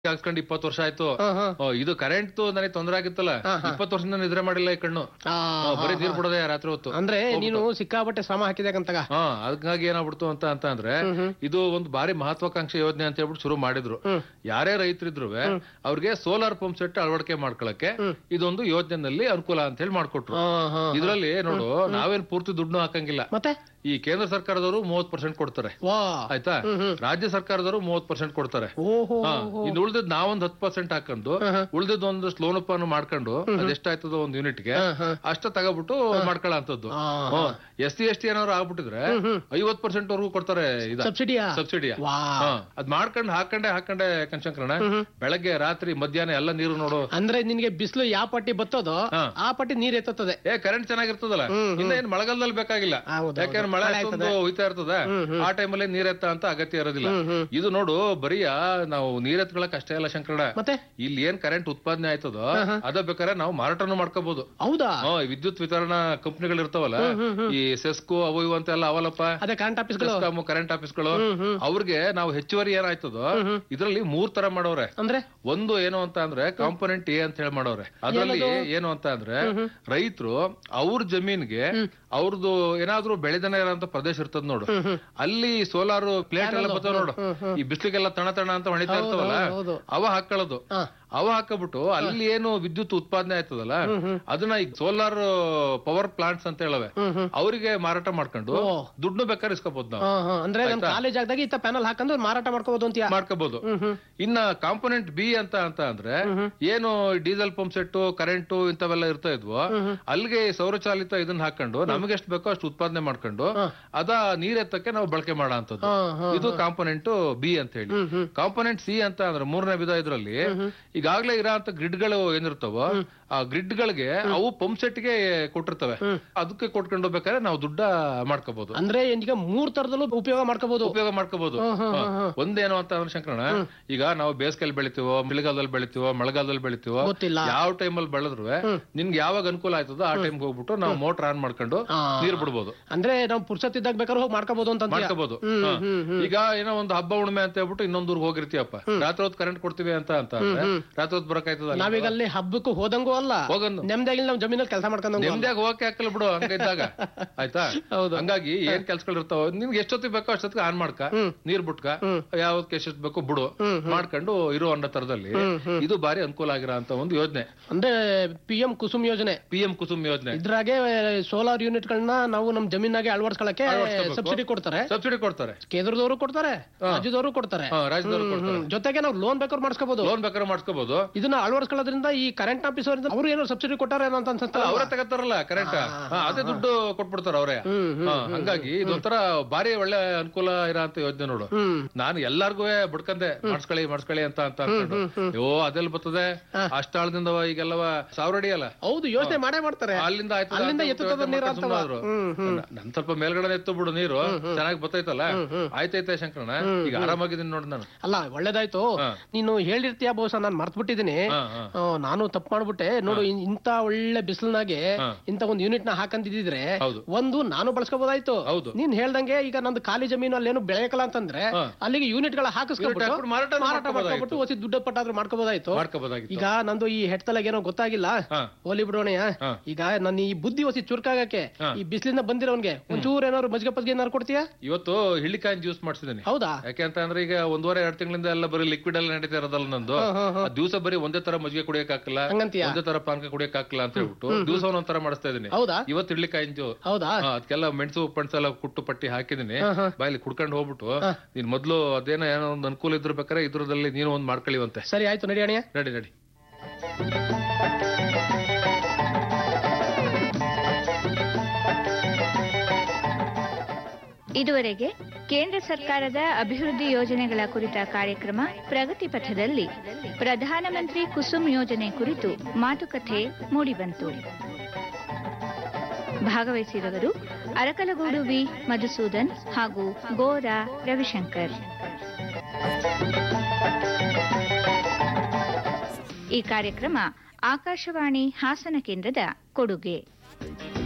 ಹಾಕ್ಸ್ಕೊಂಡು ಇಪ್ಪತ್ತು ವರ್ಷ ಆಯ್ತು ಹಾ, ಹಾ. ಓ, ಇದು ಕರೆಂಟ್ ನನಗೆ ತೊಂದರೆ ಆಗಿತ್ತಲ್ಲ ಹಾ, ಹಾ. ಇಪ್ಪತ್ತು ವರ್ಷದಿಂದ ನಿದ್ರೆ ಮಾಡಿಲ್ಲ ಈ ಕಣ್ಣು ಆ, ಆ, ಬರೀ ನೀರ್ ಬಿಡೋದೆ ರಾತ್ರಿ ಹೊತ್ತು ಅಂದ್ರೆ ನೀನು ಸಿಕ್ಕಾಪಟ್ಟೆ ಶ್ರಮ ಹಾಕಿದಾಗಂತಾಗ ಹಾ ಅದಕ್ಕಾಗಿ ಏನಾಗ್ಬಿಡ್ತು ಅಂತ ಅಂತ ಅಂದ್ರೆ ಇದು ಒಂದು ಬಾರಿ ಮಹತ್ವಾಕಾಂಕ್ಷೆ ಯೋಜನೆ ಅಂತ ಹೇಳ್ಬಿಟ್ಟು ಶುರು ಮಾಡಿದ್ರು ಹ್ಮ್. ಯಾರೇ ರೈತರಿದ್ರು ಅವ್ರಿಗೆ ಸೋಲಾರ್ ಪಂಪ್ ಸೆಟ್ ಅಳವಡಿಕೆ ಮಾಡ್ಕೊಳಕ್ಕೆ ಇದೊಂದು ಯೋಜನೆಯಲ್ಲಿ ಅನುಕೂಲ ಅಂತ ಹೇಳಿ ಮಾಡ್ಕೊಟ್ರು ಆ, ಹಾ. ಇದ್ರಲ್ಲಿ ನೋಡು ನಾವೇನ್ ಪೂರ್ತಿ ದುಡ್ಡು ಹಾಕಂಗಿಲ್ಲ ಮತ್ತೆ ಈ ಕೇಂದ್ರ ಸರ್ಕಾರದವರು ಮೂವತ್ ಪರ್ಸೆಂಟ್ ಕೊಡ್ತಾರೆ ವಾ ಆಯ್ತಾ ರಾಜ್ಯ ಸರ್ಕಾರದವರು ಮೂವತ್ ಪರ್ಸೆಂಟ್ ಕೊಡ್ತಾರೆ ಓಹೋ ಹಾ, ಇನ್ನು ಉಳ್ದಿದ್ ನಾವೊಂದ್ ಹತ್ ಪರ್ಸೆಂಟ್ ಹಾಕೊಂಡು ಉಳ್ದಿದ್ ಒಂದಷ್ಟು ಲೋನ್ ಅನ್ನು ಮಾಡ್ಕೊಂಡು ಅದೆಷ್ಟಾಯ್ತದೋ ಒಂದ್ ಯೂನಿಟ್ಗೆ ಅಷ್ಟ ತಗೋಬಿಟ್ಟು ಮಾಡ್ಕೊಳ್ಳೋ ಅಂತದ್ದು ಆ, ಎಸ್ ಸಿ ಎಸ್ ಟಿ ಏನಾದ್ರು ಆಗ್ಬಿಟ್ಟಿದ್ರೆ ಐವತ್ ಪರ್ಸೆಂಟ್ ವರ್ಗೂ ಕೊಡ್ತಾರೆ ಇದ ಸಬ್ಸಿಡಿಯಾ ಸಬ್ಸಿಡಿಯ ವಾ ಅದ್ ಮಾಡ್ಕೊಂಡು ಹಾಕೊಂಡೆ ಹಾಕೊಂಡೆ ಕನ್ಶಂಕರಣ ಬೆಳಗ್ಗೆ ರಾತ್ರಿ ಮಧ್ಯಾಹ್ನ ಎಲ್ಲ ನೀರು ನೋಡು ಅಂದ್ರೆ ನಿನ್ಗೆ ಬಿಸಿಲು ಯಾವ ಪಟ್ಟಿ ಬತ್ತೋದೋ ಹಾ. ಆ ಪಟ್ಟಿ ನೀರ್ ಎತ್ತುತ್ತದೆ ಏ ಕರೆಂಟ್ ಚೆನ್ನಾಗಿರ್ತದಲ್ಲ ಇನ್ನ ಏನ್ ಮಳೆಗಾಲದಲ್ಲಿ ಬೇಕಾಗಿಲ್ಲ ಹೌದು, ಯಾಕಂದ್ರೆ ಮಳೆ ಅಷ್ಟೊಂದು ಹೋಯ್ತಾ ಇರ್ತದ ಆ ಟೈಮಲ್ಲಿ ನೀರೆತ್ತ ಅಂತ ಅಗತ್ಯ ಇರೋದಿಲ್ಲ ಇದು ನೋಡು ಬರೀ ನಾವು ನೀರೆತ್ಕೊಳಕ್ ಅಷ್ಟೇ ಅಲ್ಲ ಶಂಕರಣ ಮತ್ತೆ ಇಲ್ಲಿ ಏನ್ ಕರೆಂಟ್ ಉತ್ಪಾದನೆ ಆಯ್ತದೋ ಅದ ಬೇಕಾದ್ರೆ ನಾವು ಮಾರಾಟನೂ ಮಾಡ್ಕೋಬಹುದು ಹೌದಾ ಹಾ ಈ ವಿದ್ಯುತ್ ವಿತರಣಾ ಕಂಪನಿಗಳು ಇರ್ತಾವಲ್ಲ ಈ ಸೆಸ್ಕೋ ಅವು ಇವು ಅಂತೆಲ್ಲ ಅವಲ್ಲಪ್ಪ ಅದೇ ಕರೆಂಟ್ ಆಫೀಸ್ಗಳು ಕರೆಂಟ್ ಆಫೀಸ್ಗಳು ಅವ್ರಿಗೆ ನಾವು ಹೆಚ್ಚುವರಿ ಏನಾಯ್ತದೋ ಇದ್ರಲ್ಲಿ ಮೂರ್ ತರ ಮಾಡೋರೆ ಅಂದ್ರೆ ಒಂದು ಏನು ಅಂತ ಅಂದ್ರೆ ಕಾಂಪೊನೆಂಟ್ ಎ ಅಂತ ಹೇಳಿ ಮಾಡೋರೆ ಅದ್ರಲ್ಲಿ ಏನು ಅಂತ ಅಂದ್ರೆ ರೈತರು ಅವ್ರ ಜಮೀನ್ಗೆ ಅವ್ರದ್ದು ಏನಾದ್ರೂ ಬೆಳೆದನೆ ಇರೋಂತ ಪ್ರದೇಶ ಇರ್ತದ ನೋಡು ಅಲ್ಲಿ ಸೋಲಾರ್ ಪ್ಲೇಟ್ ಎಲ್ಲ ಬರ್ತಾವ ನೋಡು ಈ ಬಿಸ್ಲಿಗೆಲ್ಲ ತಣ ತಣ ಅಂತ ಹೊಣಿತಾ ಇರ್ತಾವಲ್ಲ ಹೌದು. ಅವ ಹಾಕೊಳ್ಳೋದು ಹಾ. ಅವ ಹಾಕಬಿಟ್ಟು ಅಲ್ಲಿ ಏನು ವಿದ್ಯುತ್ ಉತ್ಪಾದನೆ ಆಯ್ತದಲ್ಲ ಅದನ್ನ ಈಗ ಸೋಲಾರ್ ಪವರ್ ಪ್ಲಾಂಟ್ಸ್ ಅಂತ ಹೇಳವೆ ಅವರಿಗೆ ಮಾರಾಟ ಮಾಡ್ಕೊಂಡು ದುಡ್ಡು ಬೇಕಾದ್ರೆ ಇಸ್ಕೋಬಹುದು ನಾವು ಹಾ, ಹಾ. ಅಂದ್ರೆ ನಮ್ ಕಾಲೇಜ್ ಆಗದಾಗ ಇತ್ತ ಪ್ಯಾನಲ್ ಹಾಕೊಂಡು ಮಾರಾಟ ಮಾಡ್ಕೋಬಹುದು ಅಂತೀಯ ಮಾಡ್ಕೋಬಹುದು ಇನ್ನ ಕಾಂಪೊನೆಂಟ್ ಬಿ ಅಂತ ಅಂತ ಅಂದ್ರೆ ಏನು ಡೀಸೆಲ್ ಪಂಪ್ ಸೆಟ್ ಕರೆಂಟ್ ಇಂಥವೆಲ್ಲ ಇರ್ತಾ ಇದ್ವು ಅಲ್ಲಿಗೆ ಸೌರಚಾಲಿತ ಇದನ್ನ ಹಾಕೊಂಡು ನಮಗೆ ಎಷ್ಟು ಬೇಕೋ ಅಷ್ಟು ಉತ್ಪಾದನೆ ಮಾಡ್ಕೊಂಡು ಅದ ನೀರೆತ್ತಕ್ಕೆ ನಾವು ಬಳಕೆ ಮಾಡೋ ಅಂತದ್ದು ಹಾ, ಹಾ. ಇದು ಕಾಂಪೊನೆಂಟ್ ಬಿ ಅಂತ ಹೇಳಿ ಕಾಂಪೊನೆಂಟ್ ಸಿ ಅಂತ ಅಂದ್ರೆ ಮೂರನೇ ವಿಧ ಇದ್ರಲ್ಲಿ ಈಗಾಗ್ಲೇ ಇರೋ ಅಂತ ಗ್ರಿಡ್ಗಳು ಏನಿರ್ತಾವೋ ಆ ಗ್ರಿಡ್ ಗಳಿಗೆ ಅವು ಪಂಪ್ ಸೆಟ್ ಗೆ ಕೊಟ್ಟಿರ್ತವೆ ಅದಕ್ಕೆ ಕೊಟ್ಕೊಂಡು ಹೋಗ್ಬೇಕಾದ್ರೆ ನಾವು ದುಡ್ಡ ಮಾಡ್ಕೋಬಹುದು ಅಂದ್ರೆ ಈಗ ಮೂರ್ ತರದಲ್ಲೂ ಉಪಯೋಗ ಮಾಡ್ಕೋಬಹುದು ಉಪಯೋಗ ಮಾಡ್ಕೋಬಹುದು ಒಂದೇನು ಅಂತ ಅಂದ್ರೆ ಶಂಕರಣ ಈಗ ನಾವು ಬೇಸಿಗೆಯಲ್ಲಿ ಬೆಳಿತೀವೋ ಮಳೆಗಾಲದಲ್ಲಿ ಬೆಳಿತೀವೋ ಮಳೆಗಾಲದಲ್ಲಿ ಬೆಳಿತೀವೋ ಗೊತ್ತಿಲ್ಲ ಯಾವ ಟೈಮಲ್ಲಿ ಬೆಳೆದ್ರು ನಿನ್ಗೆ ಯಾವಾಗ ಅನುಕೂಲ ಆಯ್ತದೋ ಆ ಟೈಮ್ಗೆ ಹೋಗ್ಬಿಟ್ಟು ನಾವು ಮೋಟರ್ ಆನ್ ಮಾಡ್ಕೊಂಡು ನೀರ್ ಬಿಡ್ಬೋದು ಅಂದ್ರೆ ನಾವು ಪುರ್ಸತ್ತಿದ್ದಾಗ ಬೇಕಾದ್ರೆ ಹೋಗಿ ಮಾಡ್ಕೋಬಹುದು ಅಂತ ಅಂತೀಯ? ಮಾಡ್ಕೋಬಹುದು ಹಾ. ಈಗ ಏನೋ ಒಂದು ಹಬ್ಬ ಹುಣ್ಣಿಮೆ ಅಂತ ಹೇಳ್ಬಿಟ್ಟು ಇನ್ನೊಂದ್ ಊರ್ಗ್ ಹೋಗಿರ್ತೀಯಪ್ಪ ರಾತ್ರಿ ಹೊತ್ತು ಕರೆಂಟ್ ಕೊಡ್ತೀವಿ ಅಂತ ಅಂತ ಅಂದ್ರೆ ರಾತ್ರಿ ಹೊತ್ತು ಬರಕಾಯ್ತದ ನಾವೀಗ ಅಲ್ಲಿ ಹಬ್ಬಕ್ಕೂ ಹೋದಂಗೂ ಅಲ್ಲ ಹೋಗಂದು ನೆಮ್ಮದಿಯಾಗಿ ನಾವ್ ಜಮೀನಲ್ಲಿ ಕೆಲಸ ಮಾಡ್ಕೊಂಡಂಗೂ ಅಲ್ಲ. ನೆಮ್ಮದಿಯಾಗಿ ಹೋಗಕ್ಕೆ ಹಾಕಲ್ಲ ಬಿಡು ಹಂಗಿದ್ದಾಗ ಆಯ್ತಾ ಹೌದು. ಹಂಗಾಗಿ ಏನ್ ಕೆಲ್ಸಗಳು ಇರ್ತಾವ ನಿನ್ಗೆ ಎಷ್ಟೊತ್ತಿಗೆ ಬೇಕೋ ಅಷ್ಟೊತ್ತಿಗೆ ಆನ್ ಮಾಡ್ಕ ನೀರ್ ಬಿಟ್ಕ ಯಾವ್ದಕ್ಕೆ ಎಷ್ಟೊತ್ತು ಬೇಕೋ ಬಿಡು ಮಾಡ್ಕೊಂಡು ಇರೋ ಅನ್ನೋ ತರದಲ್ಲಿ ಇದು ಬಾರಿ ಅನುಕೂಲ ಆಗಿರೋ ಅಂತ ಒಂದು ಯೋಜನೆ ಅಂದ್ರೆ ಪಿ ಎಂ ಕುಸುಮ್ ಯೋಜನೆ ಪಿ ಎಂ ಕುಸುಮ್ ಯೋಜನೆ ಇದ್ರಾಗೆ ಸೋಲಾರ್ ಯೂನಿಟ್ ಗಳನ್ನ ನಾವು ನಮ್ ಜಮೀನಾಗೆ ಅಳವಡಿಸ್ಕೊಳಕ್ಕೆ ಅಳವಡಿಸ್ಕೊಬೇಕು. ಸಬ್ಸಿಡಿ ಕೊಡ್ತಾರೆ ಸಬ್ಸಿಡಿ ಕೊಡ್ತಾರೆ ಕೇಂದ್ರದವರು ಕೊಡ್ತಾರೆ ರಾಜ್ಯದವರು ಕೊಡ್ತಾರೆ ಹಾ, ರಾಜ್ಯದವ್ರು ಕೊಡ್ತಾರೆ ಹ್ಮ್. ಜೊತೆಗೆ ನಾವು ಲೋನ್ ಬೇಕಾದ್ರೆ ಮಾಡಿಸ್ಕೋಬಹುದು ಲೋನ್ ಬೇಕಾದ್ರೆ ಮಾಡ್ಕೋಬಹುದು ಇದನ್ನ ಅಳವಡಿಸ್ಕೊಳ್ಳೋದ್ರಿಂದ ಈ ಕರೆಂಟ್ ಆಫೀಸ್ ಅವರಿಂದ ಅವ್ರು ಏನೋ ಸಬ್ಸಿಡಿ ಕೊಟ್ಟಾರೆ ಅಂತ ಅನ್ಸುತ್ತೆ ಅವರೇ ತಗತ್ತಾರಲ್ಲ ಕರೆಂಟ್ ಅದೇ ದುಡ್ಡು ಕೊಟ್ಬಿಡ್ತಾರ ಅವರೇ ಹಂಗಾಗಿ ಇದೊಂಥರ ಬಾರಿ ಒಳ್ಳೆ ಅನುಕೂಲ ಇರೋ ಅಂತ ಯೋಜನೆ ನೋಡು ಹ್ಮ್ ನಾನು ಎಲ್ಲಾರ್ಗು ಬಿಡ್ಕಂದೆ ಮಾಡ್ಸ್ಕೊಳ್ಳಿ ಮಾಡ್ಸ್ಕೊಳ್ಳಿ ಅಂತ ಅಂತ ಅನ್ಕೊಂಡು ಯೋ ಅದೆಲ್ಲ ಬರ್ತದೆ ಅಷ್ಟಾಳದಿಂದ ಈಗೆಲ್ಲವ ಸಾವಿರ ಅಡಿ ಅಲ್ಲ ಹೌದು ಯೋಚನೆ ಮಾಡೇ ಮಾಡ್ತಾರೆ ಅಲ್ಲಿಂದ ಆಯ್ತದ ಅಲ್ಲಿಂದ ಅಂತ ಎತ್ತುತ್ತದ ಯೋಚ್ನೆ ನೀರು ಮಾಡ್ಕೊಂಡು ಅಂತವ. ಸುಮ್ನಾದ್ರು. ಹ್ಮ್, ನನ್ ಸ್ವಲ್ಪ ಮೇಲ್ಗಡೆ ಎತ್ತು ಬಿಡು ನೀರು ಚೆನ್ನಾಗಿ ಬರ್ತೈತಲ್ಲ ಆಯ್ತೈತೆ ಶಂಕರಣ ಈಗ ಆರಾಮಾಗಿದ್ದೀನಿ ನೋಡಿ ನಾನು ಅಲ್ಲ ಒಳ್ಳೇದಾಯ್ತು ಹಾ. ನೀನು ಹೇಳಿರ್ತೀಯ ಬಹುಶಃ ನಾನು ಮರ್ತ್ ಬಿಟ್ಟಿದ್ದೀನಿ ಹಾ, ಹಾ. ನಾನು ತಪ್ಪು ಮಾಡ್ಬಿಟ್ಟೆ ನೋಡು ಇನ್- ಇಂತ ಒಳ್ಳೆ ಬಿಸಿಲ್ನಾಗೆ ಇಂತ ಒಂದು ಯೂನಿಟ್ ನ ಹಾಕಂತಿದ್ರೆ ಹೌದು. ಒಂದು ನಾನು ಬಳಸ್ಕೋಬಹುದಾಯ್ತು ಹೌದು. ನೀನ್ ಹೇಳ್ದಂಗೆ ಈಗ ನಂದು ಖಾಲಿ ಜಮೀನು ಅಲ್ಲೇನು ಬೆಳೆಯಕಲ್ಲ ಅಂತಂದ್ರೆ ಹಾ. ಅಲ್ಲಿಗೆ ಯೂನಿಟ್ ಗಳ ಹಾಕಿಸ್ಕೊಬಿಟ್ಟು ಹಾಕ್ಬಿಟ್ಟು ಮಾರಾಟ ಮಾರಾಟ ಮಾಡ್ಕೊಬೋದಾಯ್ತು. ಮಾಡ್ಕೊಬಿಟ್ಟು ಹೊಸಿ ದುಡ್ಡು ಪಟ್ಟಾದ್ರೂ ಮಾಡ್ಕೋಬಹುದಾಯ್ತು ಮಾಡ್ಕೋಬೋದಾಗಿತ್ತು ಈಗ ನಂದು ಈ ಹೆಡ್ತಲಾಗ ಏನೋ ಗೊತ್ತಾಗಿಲ್ಲ ಹಾ. ಹೋಲಿ ಬಿಡೋಣಯ್ಯ ಹಾ. ಈಗ ನನ್ನ ಈ ಬುದ್ಧಿ ಹೊಸಿ ಚುರುಕಾಗಕ್ಕೆ ಈ ಬಿಸಿಲಿಂದ ಬಂದಿರೋನ್ಗೆ ಒಂಚೂರು ಏನಾದ್ರು ಮಜ್ಜಿಗೆ ಪಜ್ಗೆ ಏನಾದ್ರು ಕೊಡ್ತೀಯಾ ಇವತ್ತು ಹಿಳ್ಳಿಕಾಯಿನ ಜ್ಯೂಸ್ ಮಾಡಿಸಿದ್ದೀನಿ ಹೌದಾ ಯಾಕೆ ಅಂತ ಅಂದ್ರೆ ಈಗ ಒಂದೂವರೆ ಎರಡು ತಿಂಗಳಿಂದ ಎಲ್ಲ ಬರೀ ಲಿಕ್ವಿಡ್ ಎಲ್ಲ ನಡೀತಾ ಇರೋದಲ್ಲ ನಂದು ದಿವಸ ಬರೀ ಒಂದೇ ತರ ಮಜ್ಜಿಗೆ ಕುಡಿಯಕ್ ಹಾಕಲ್ಲ ಹಂಗಂತೀಯ ಒಂದೇ ತರ ಪಾನಕ ಕುಡಿಯಕ್ ಹಾಕಲ್ಲ ಅಂತ ಹೇಳ್ಬಿಟ್ಟು ದಿವಸ ಒಂದೊಂದ್ ತರ ಮಾಡಿಸ್ತಾ ಇದೀನಿ ಹೌದಾ ಇವತ್ತು ಹಿಳ್ಳಿಕಾಯಿನ ಜ್ಯೂ ಹೌದಾ ಅದಕ್ಕೆಲ್ಲ ಮೆಣಸು ಪಣಸು ಎಲ್ಲ ಕುಟ್ಟು ಪಟ್ಟಿ ಹಾಕಿದೀನಿ ಬಾಯಲ್ಲಿ ಕುಡ್ಕೊಂಡು ಹೋಗ್ಬಿಟ್ಟು ನೀನ್ ಮೊದ್ಲು ಅದೇನೋ ಏನೋ ಒಂದು ಅನುಕೂಲ ಇದ್ರ ಬೇಕಾದ್ರೆ ಇದ್ರದಲ್ಲಿ ನೀನು ಒಂದ್ ಮಾಡ್ಕೊಳ್ಳಿವಂತೆ ಸರಿ ಆಯ್ತು ನಡಿ ಅಣ್ಣಯ್ಯ ನಡಿ ನಡಿ ಇದುವರೆಗೆ ಕೇಂದ್ರ ಸರ್ಕಾರದ ಅಭಿವೃದ್ಧಿ ಯೋಜನೆಗಳ ಕುರಿತ ಕಾರ್ಯಕ್ರಮ ಪ್ರಗತಿ ಪಥದಲ್ಲಿ ಪ್ರಧಾನಮಂತ್ರಿ ಕುಸುಮ್ ಯೋಜನೆ ಕುರಿತು ಮಾತುಕತೆ ಮೂಡಿಬಂತು ಭಾಗವಹಿಸಿದವರು ಅರಕಲಗೂಡು ವಿ ಮಧುಸೂದನ್ ಹಾಗೂ ಗೋರಾ ರವಿಶಂಕರ್ ಈ ಕಾರ್ಯಕ್ರಮ ಆಕಾಶವಾಣಿ ಹಾಸನ ಕೇಂದ್ರದ ಕೊಡುಗೆ